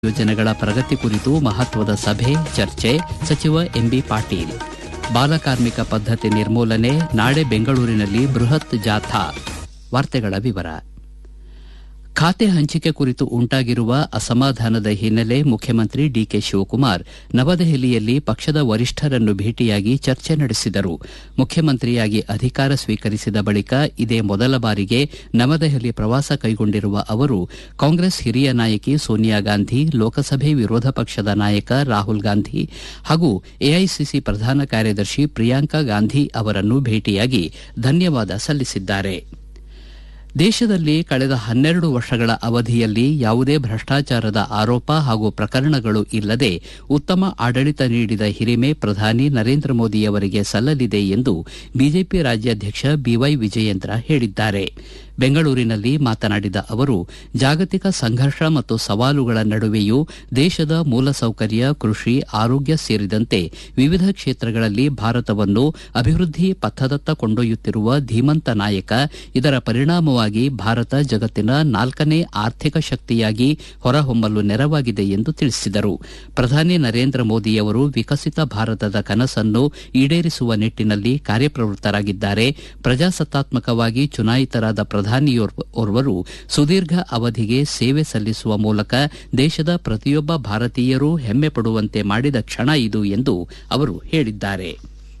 ಯೋಜನೆಗಳ ಪ್ರಗತಿ ಕುರಿತು ಮಹತ್ವದ ಸಭೆ ಚರ್ಚೆ ಸಚಿವ ಎಂಬಿ ಪಾಟೀಲ್ ಬಾಲಕಾರ್ಮಿಕ ಪದ್ಧತಿ ನಿರ್ಮೂಲನೆ ನಾಳೆ ಬೆಂಗಳೂರಿನಲ್ಲಿ ಬೃಹತ್ ಜಾಥಾ ವಾರ್ತೆಗಳ ವಿವರ ಖಾತೆ ಹಂಚಿಕೆ ಕುರಿತು ಉಂಟಾಗಿರುವ ಅಸಮಾಧಾನದ ಹಿನ್ನೆಲೆ ಮುಖ್ಯಮಂತ್ರಿ ಡಿಕೆ ಶಿವಕುಮಾರ್ ನವದೆಹಲಿಯಲ್ಲಿ ಪಕ್ಷದ ವರಿಷ್ಠರನ್ನು ಭೇಟಿಯಾಗಿ ಚರ್ಚೆ ನಡೆಸಿದರು ಮುಖ್ಯಮಂತ್ರಿಯಾಗಿ ಅಧಿಕಾರ ಸ್ವೀಕರಿಸಿದ ಬಳಿಕ ಇದೇ ಮೊದಲ ಬಾರಿಗೆ ನವದೆಹಲಿ ಪ್ರವಾಸ ಕೈಗೊಂಡಿರುವ ಅವರು ಕಾಂಗ್ರೆಸ್ ಹಿರಿಯ ನಾಯಕಿ ಸೋನಿಯಾ ಗಾಂಧಿ ಲೋಕಸಭೆ ವಿರೋಧ ಪಕ್ಷದ ನಾಯಕ ರಾಹುಲ್ ಗಾಂಧಿ ಹಾಗೂ ಎಐಸಿಸಿ ಪ್ರಧಾನ ಕಾರ್ಯದರ್ಶಿ ಪ್ರಿಯಾಂಕಾ ಗಾಂಧಿ ಅವರನ್ನು ಭೇಟಿಯಾಗಿ ಧನ್ಯವಾದ ಸಲ್ಲಿಸಿದ್ದಾರೆ ದೇಶದಲ್ಲಿ ಕಳೆದ ಹನ್ನೆರಡು ವರ್ಷಗಳ ಅವಧಿಯಲ್ಲಿ ಯಾವುದೇ ಭ್ರಷ್ಟಾಚಾರದ ಆರೋಪ ಹಾಗೂ ಪ್ರಕರಣಗಳು ಇಲ್ಲದೆ ಉತ್ತಮ ಆಡಳಿತ ನೀಡಿದ ಹಿರಿಮೆ ಪ್ರಧಾನಿ ನರೇಂದ್ರ ಮೋದಿಯವರಿಗೆ ಸಲ್ಲಲಿದೆ ಎಂದು ಬಿಜೆಪಿ ರಾಜ್ಯಾಧ್ಯಕ್ಷ ಬಿವೈ ವಿಜಯೇಂದ್ರ ಹೇಳಿದ್ದಾರೆ ಬೆಂಗಳೂರಿನಲ್ಲಿ ಮಾತನಾಡಿದ ಅವರು ಜಾಗತಿಕ ಸಂಘರ್ಷ ಮತ್ತು ಸವಾಲುಗಳ ನಡುವೆಯೂ ದೇಶದ ಮೂಲಸೌಕರ್ಯ ಕೃಷಿ ಆರೋಗ್ಯ ಸೇರಿದಂತೆ ವಿವಿಧ ಕ್ಷೇತ್ರಗಳಲ್ಲಿ ಭಾರತವನ್ನು ಅಭಿವೃದ್ಧಿ ಪಥದತ್ತ ಕೊಂಡೊಯ್ಯುತ್ತಿರುವ ಧೀಮಂತ ನಾಯಕ ಇದರ ಪರಿಣಾಮವಾಗಿ ಭಾರತ ಜಗತ್ತಿನ ನಾಲ್ಕನೇ ಆರ್ಥಿಕ ಶಕ್ತಿಯಾಗಿ ಹೊರಹೊಮ್ಮಲು ನೆರವಾಗಿದೆ ಎಂದು ತಿಳಿಸಿದರು ಪ್ರಧಾನಿ ನರೇಂದ್ರ ಮೋದಿಯವರು ವಿಕಸಿತ ಭಾರತದ ಕನಸನ್ನು ಈಡೇರಿಸುವ ನಿಟ್ಟಿನಲ್ಲಿ ಕಾರ್ಯಪ್ರವೃತ್ತರಾಗಿದ್ದಾರೆ ಪ್ರಜಾಸತ್ತಾತ್ಮಕವಾಗಿ ಚುನಾಯಿತರಾದ ಪ್ರಧಾನಿಯೋರ್ವರು ಸುದೀರ್ಘ ಅವಧಿಗೆ ಸೇವೆ ಸಲ್ಲಿಸುವ ಮೂಲಕ ದೇಶದ ಪ್ರತಿಯೊಬ್ಬ ಭಾರತೀಯರೂ ಹೆಮ್ಮೆ ಪಡುವಂತೆ ಮಾಡಿದ ಕ್ಷಣ ಇದು ಎಂದು ಅವರು ಹೇಳಿದ್ದಾರೆ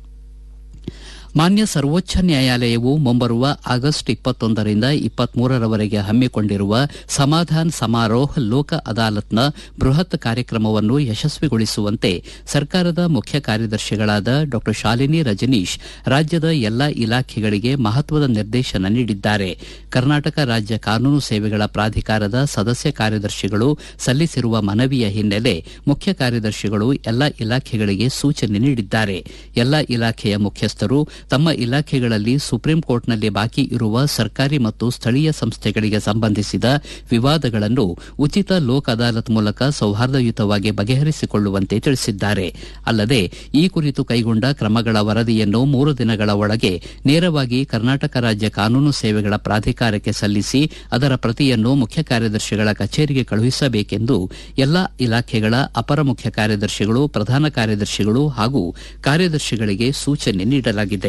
ಮಾನ್ಯ ಸರ್ವೋಚ್ಚ ನ್ಯಾಯಾಲಯವು ಮುಂಬರುವ ಆಗಸ್ಟ್ ಇಪ್ಪತ್ತೊಂದರಿಂದ ಇಪ್ಪತ್ಮೂರರವರೆಗೆ ಹಮ್ಮಿಕೊಂಡಿರುವ ಸಮಾಧಾನ್ ಸಮಾರೋಹ್ ಲೋಕ ಅದಾಲತ್ನ ಬೃಹತ್ ಕಾರ್ಯಕ್ರಮವನ್ನು ಯಶಸ್ವಿಗೊಳಿಸುವಂತೆ ಸರ್ಕಾರದ ಮುಖ್ಯ ಕಾರ್ಯದರ್ಶಿಗಳಾದ ಡಾ ಶಾಲಿನಿ ರಜನೀಶ್ ರಾಜ್ಯದ ಎಲ್ಲಾ ಇಲಾಖೆಗಳಿಗೆ ಮಹತ್ವದ ನಿರ್ದೇಶನ ನೀಡಿದ್ದಾರೆ ಕರ್ನಾಟಕ ರಾಜ್ಯ ಕಾನೂನು ಸೇವೆಗಳ ಪ್ರಾಧಿಕಾರದ ಸದಸ್ಯ ಕಾರ್ಯದರ್ಶಿಗಳು ಸಲ್ಲಿಸಿರುವ ಮನವಿಯ ಹಿನ್ನೆಲೆ ಮುಖ್ಯ ಕಾರ್ಯದರ್ಶಿಗಳು ಎಲ್ಲಾ ಇಲಾಖೆಗಳಿಗೆ ಸೂಚನೆ ನೀಡಿದ್ದಾರೆ ಎಲ್ಲಾ ಇಲಾಖೆಯ ಮುಖ್ಯಸ್ಥರು ತಮ್ಮ ಇಲಾಖೆಗಳಲ್ಲಿ ಸುಪ್ರೀಂ ಕೋರ್ಟ್ನಲ್ಲಿ ಬಾಕಿ ಇರುವ ಸರ್ಕಾರಿ ಮತ್ತು ಸ್ಥಳೀಯ ಸಂಸ್ಥೆಗಳಿಗೆ ಸಂಬಂಧಿಸಿದ ವಿವಾದಗಳನ್ನು ಉಚಿತ ಲೋಕ್ ಅದಾಲತ್ ಮೂಲಕ ಸೌಹಾರ್ದಯುತವಾಗಿ ಬಗೆಹರಿಸಿಕೊಳ್ಳುವಂತೆ ತಿಳಿಸಿದ್ದಾರೆ ಅಲ್ಲದೆ ಈ ಕುರಿತು ಕೈಗೊಂಡ ಕ್ರಮಗಳ ವರದಿಯನ್ನು ಮೂರು ದಿನಗಳ ಒಳಗೆ ನೇರವಾಗಿ ಕರ್ನಾಟಕ ರಾಜ್ಯ ಕಾನೂನು ಸೇವೆಗಳ ಪ್ರಾಧಿಕಾರಕ್ಕೆ ಸಲ್ಲಿಸಿ ಅದರ ಪ್ರತಿಯನ್ನು ಮುಖ್ಯ ಕಾರ್ಯದರ್ಶಿಗಳ ಕಚೇರಿಗೆ ಕಳುಹಿಸಬೇಕೆಂದು ಎಲ್ಲಾ ಇಲಾಖೆಗಳ ಅಪರ ಮುಖ್ಯ ಕಾರ್ಯದರ್ಶಿಗಳು ಪ್ರಧಾನ ಕಾರ್ಯದರ್ಶಿಗಳು ಹಾಗೂ ಕಾರ್ಯದರ್ಶಿಗಳಿಗೆ ಸೂಚನೆ ನೀಡಲಾಗಿದೆ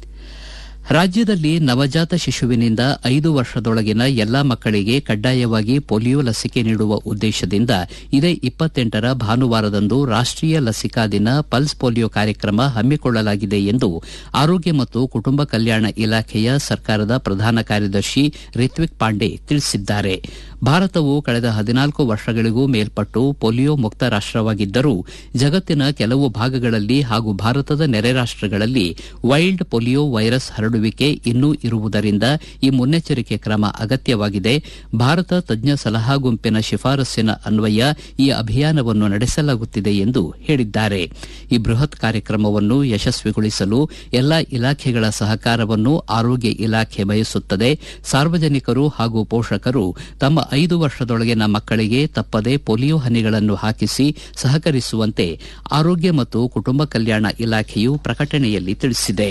ರಾಜ್ಯದಲ್ಲಿ ನವಜಾತ ಶಿಶುವಿನಿಂದ ಐದು ವರ್ಷದೊಳಗಿನ ಎಲ್ಲಾ ಮಕ್ಕಳಿಗೆ ಕಡ್ಡಾಯವಾಗಿ ಪೋಲಿಯೋ ಲಸಿಕೆ ನೀಡುವ ಉದ್ದೇಶದಿಂದ ಇದೇ ಇಪ್ಪತ್ತೆಂಟರ ಭಾನುವಾರದಂದು ರಾಷ್ಟೀಯ ಲಸಿಕಾ ದಿನ ಪಲ್ಸ್ ಪೋಲಿಯೋ ಕಾರ್ಯಕ್ರಮ ಹಮ್ಮಿಕೊಳ್ಳಲಾಗಿದೆ ಎಂದು ಆರೋಗ್ಯ ಮತ್ತು ಕುಟುಂಬ ಕಲ್ಯಾಣ ಇಲಾಖೆಯ ಸರ್ಕಾರದ ಪ್ರಧಾನ ಕಾರ್ಯದರ್ಶಿ ರಿತ್ವಿಕ್ ಪಾಂಡೆ ತಿಳಿಸಿದ್ದಾರೆ ಭಾರತವು ಕಳೆದ ಹದಿನಾಲ್ಕು ವರ್ಷಗಳಿಗೂ ಮೇಲ್ಪಟ್ಟು ಪೋಲಿಯೋ ಮುಕ್ತ ರಾಷ್ಟವಾಗಿದ್ದರೂ ಜಗತ್ತಿನ ಕೆಲವು ಭಾಗಗಳಲ್ಲಿ ಹಾಗೂ ಭಾರತದ ನೆರೆ ರಾಷ್ಟಗಳಲ್ಲಿ ವೈಲ್ಡ್ ಪೋಲಿಯೋ ವೈರಸ್ ಹರಡುವಿಕೆ ಇನ್ನೂ ಇರುವುದರಿಂದ ಈ ಮುನ್ನೆಚ್ಚರಿಕೆ ಕ್ರಮ ಅಗತ್ಯವಾಗಿದೆ ಭಾರತ ತಜ್ಞ ಸಲಹಾ ಗುಂಪಿನ ಶಿಫಾರಸ್ಸಿನ ಅನ್ವಯ ಈ ಅಭಿಯಾನವನ್ನು ನಡೆಸಲಾಗುತ್ತಿದೆ ಎಂದು ಹೇಳಿದ್ದಾರೆ ಈ ಬೃಹತ್ ಕಾರ್ಯಕ್ರಮವನ್ನು ಯಶಸ್ವಿಗೊಳಿಸಲು ಎಲ್ಲಾ ಇಲಾಖೆಗಳ ಸಹಕಾರವನ್ನು ಆರೋಗ್ಯ ಇಲಾಖೆ ಬಯಸುತ್ತದೆ ಸಾರ್ವಜನಿಕರು ಹಾಗೂ ಪೋಷಕರು ತಮ್ಮ ಐದು ವರ್ಷದೊಳಗಿನ ಮಕ್ಕಳಿಗೆ ತಪ್ಪದೆ ಪೋಲಿಯೋ ಹನಿಗಳನ್ನು ಹಾಕಿಸಿ ಸಹಕರಿಸುವಂತೆ ಆರೋಗ್ಯ ಮತ್ತು ಕುಟುಂಬ ಕಲ್ಯಾಣ ಇಲಾಖೆಯು ಪ್ರಕಟಣೆಯಲ್ಲಿ ತಿಳಿಸಿದೆ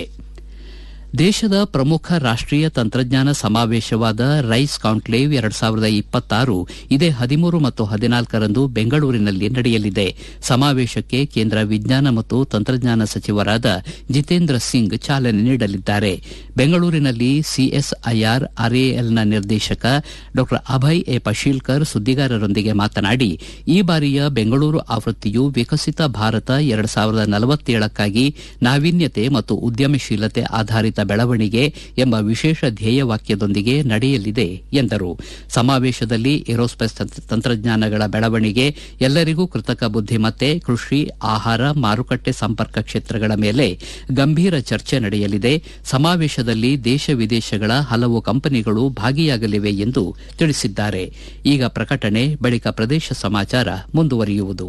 ದೇಶದ ಪ್ರಮುಖ ರಾಷ್ಟೀಯ ತಂತ್ರಜ್ಞಾನ ಸಮಾವೇಶವಾದ ರೈಸ್ ಕಾನ್ಕ್ಲೇವ್ ಎರಡು ಸಾವಿರದ ಇಪ್ಪತ್ತಾರು ಇದೇ ಹದಿಮೂರು ಮತ್ತು ಹದಿನಾಲ್ಕರಂದು ಬೆಂಗಳೂರಿನಲ್ಲಿ ನಡೆಯಲಿದೆ ಸಮಾವೇಶಕ್ಕೆ ಕೇಂದ್ರ ವಿಜ್ಞಾನ ಮತ್ತು ತಂತ್ರಜ್ಞಾನ ಸಚಿವರಾದ ಜಿತೇಂದ್ರ ಸಿಂಗ್ ಚಾಲನೆ ನೀಡಲಿದ್ದಾರೆ ಬೆಂಗಳೂರಿನಲ್ಲಿ ಸಿಎಸ್ಐಆರ್ ಆರ್ಎಎಲ್ನ ನಿರ್ದೇಶಕ ಡಾ ಅಭಯ್ ಎ ಪಶೀಲ್ಕರ್ ಸುದ್ದಿಗಾರರೊಂದಿಗೆ ಮಾತನಾಡಿ ಈ ಬಾರಿಯ ಬೆಂಗಳೂರು ಆವೃತ್ತಿಯು ವಿಕಸಿತ ಭಾರತ ಎರಡು ಸಾವಿರದ ನಲವತ್ತೇಳಕ್ಕಾಗಿ ನಾವೀನ್ಯತೆ ಮತ್ತು ಉದ್ಯಮಶೀಲತೆ ಆಧಾರಿತ ಬೆಳವಣಿಗೆ ಎಂಬ ವಿಶೇಷ ಧ್ಯೇಯವಾಕ್ಯದೊಂದಿಗೆ ನಡೆಯಲಿದೆ ಎಂದರು ಸಮಾವೇಶದಲ್ಲಿ ಏರೋಸ್ಪೇಸ್ ತಂತ್ರಜ್ಞಾನಗಳ ಬೆಳವಣಿಗೆ ಎಲ್ಲರಿಗೂ ಕೃತಕ ಬುದ್ದಿಮತ್ತೆ ಕೃಷಿ ಆಹಾರ ಮಾರುಕಟ್ಟೆ ಸಂಪರ್ಕ ಕ್ಷೇತ್ರಗಳ ಮೇಲೆ ಗಂಭೀರ ಚರ್ಚೆ ನಡೆಯಲಿದೆ ಸಮಾವೇಶದಲ್ಲಿ ದೇಶ ವಿದೇಶಗಳ ಹಲವು ಕಂಪನಿಗಳು ಭಾಗಿಯಾಗಲಿವೆ ಎಂದು ತಿಳಿಸಿದ್ದಾರೆ ಈಗ ಪ್ರಕಟಣೆ ಬಳಿಕ ಪ್ರದೇಶ ಸಮಾಚಾರ ಮುಂದುವರಿಯುವುದು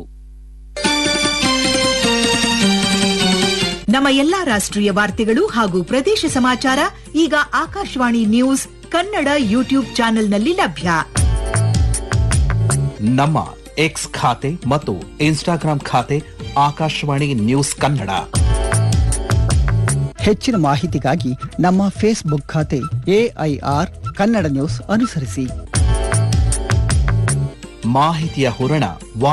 ನಮ್ಮ ಎಲ್ಲಾ ರಾಷ್ಟ್ರೀಯ ವಾರ್ತೆಗಳು ಹಾಗೂ ಪ್ರದೇಶ ಸಮಾಚಾರ ಈಗ ಆಕಾಶವಾಣಿ ನ್ಯೂಸ್ ಕನ್ನಡ ಯೂಟ್ಯೂಬ್ ಚಾನೆಲ್ನಲ್ಲಿ ಲಭ್ಯ ನಮ್ಮ ಎಕ್ಸ್ ಖಾತೆ ಮತ್ತು ಇನ್ಸ್ಟಾಗ್ರಾಂ ಖಾತೆ ಆಕಾಶವಾಣಿ ನ್ಯೂಸ್ ಕನ್ನಡ ಹೆಚ್ಚಿನ ಮಾಹಿತಿಗಾಗಿ ನಮ್ಮ ಫೇಸ್ಬುಕ್ ಖಾತೆ ಎಐಆರ್ ಕನ್ನಡ ನ್ಯೂಸ್ ಅನುಸರಿಸಿ ಮಾಹಿತಿಯ ಹೂರಣ